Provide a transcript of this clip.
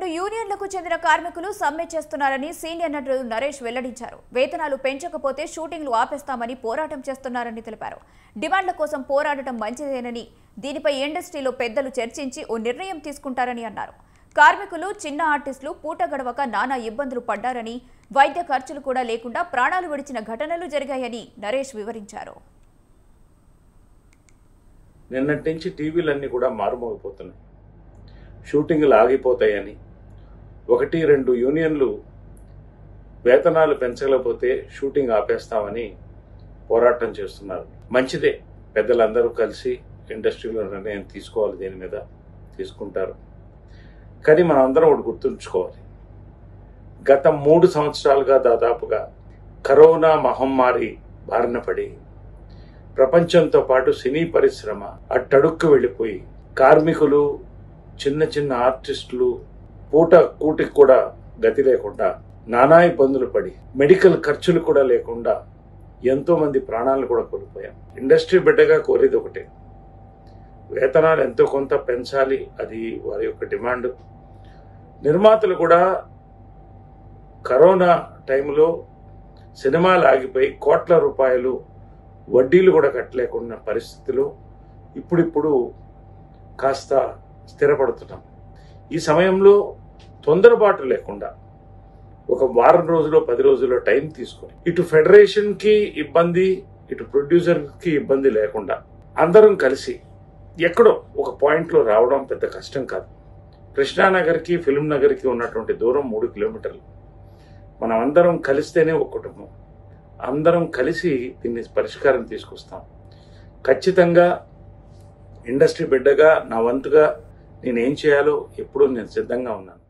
రెండు యూనియన్లకు చెందిన కార్మికులు సమ్మె చేస్తున్నారని సీనియర్ నటుడు నరేష్ వెల్లడించారు వేతనాలు పెంచకపోతే షూటింగ్లు ఆపేస్తామని పోరాటం చేస్తున్నారని తెలిపారు డిమాండ్ల కోసం పోరాడటం మంచిదేనని దీనిపై ఇండస్ట్రీలో పెద్దలు చర్చించి ఓ నిర్ణయం తీసుకుంటారని అన్నారు కార్మికులు చిన్న ఆర్టిస్టులు పూట గడవక నానా ఇబ్బందులు పడ్డారని వైద్య ఖర్చులు కూడా లేకుండా ప్రాణాలు విడిచిన ఘటనలు జరిగాయని నరేష్ వివరించారు నిన్నటి నుంచి టీవీలన్నీ కూడా మారుమోగిపోతున్నాయి షూటింగ్లు ఆగిపోతాయని ఒకటి రెండు యూనియన్లు వేతనాలు పెంచలేకపోతే షూటింగ్ ఆపేస్తామని పోరాటం చేస్తున్నారు మంచిదే పెద్దలందరూ కలిసి ఇండస్ట్రీలో నిర్ణయం తీసుకోవాలి దీని మీద తీసుకుంటారు కానీ మనం అందరం ఒకటి గుర్తుంచుకోవాలి గత మూడు సంవత్సరాలుగా దాదాపుగా కరోనా మహమ్మారి బారిన పడి ప్రపంచంతో పాటు సినీ పరిశ్రమ అట్టడుక్కు వెళ్ళిపోయి కార్మికులు చిన్న చిన్న ఆర్టిస్టులు పూట కూటికి కూడా గతి లేకుండా నానా ఇబ్బందులు పడి మెడికల్ ఖర్చులు కూడా లేకుండా ఎంతో మంది ప్రాణాలు కూడా కోల్పోయాం ఇండస్ట్రీ బిడ్డగా కోరేది ఒకటే వేతనాలు ఎంతో కొంత పెంచాలి అది వారి యొక్క డిమాండ్ నిర్మాతలు కూడా కరోనా టైంలో సినిమాలు ఆగిపోయి కోట్ల రూపాయలు వడ్డీలు కూడా కట్టలేకున్న పరిస్థితిలో ఇప్పుడిప్పుడు కాస్త స్థిరపడుతున్నాం ఈ సమయంలో తొందరపాటు లేకుండా ఒక వారం రోజులో పది రోజుల్లో టైం తీసుకొని ఇటు ఫెడరేషన్కి ఇబ్బంది ఇటు ప్రొడ్యూసర్కి ఇబ్బంది లేకుండా అందరం కలిసి ఎక్కడో ఒక పాయింట్లో రావడం పెద్ద కష్టం కాదు కృష్ణానగర్కి ఫిల్మ్ నగర్కి ఉన్నటువంటి దూరం మూడు కిలోమీటర్లు మనం అందరం కలిస్తేనే ఒక కుటుంబం అందరం కలిసి దీన్ని పరిష్కారం తీసుకొస్తాం ఖచ్చితంగా ఇండస్ట్రీ బిడ్డగా నా వంతుగా నేనేం చేయాలో ఎప్పుడూ నేను సిద్ధంగా ఉన్నాను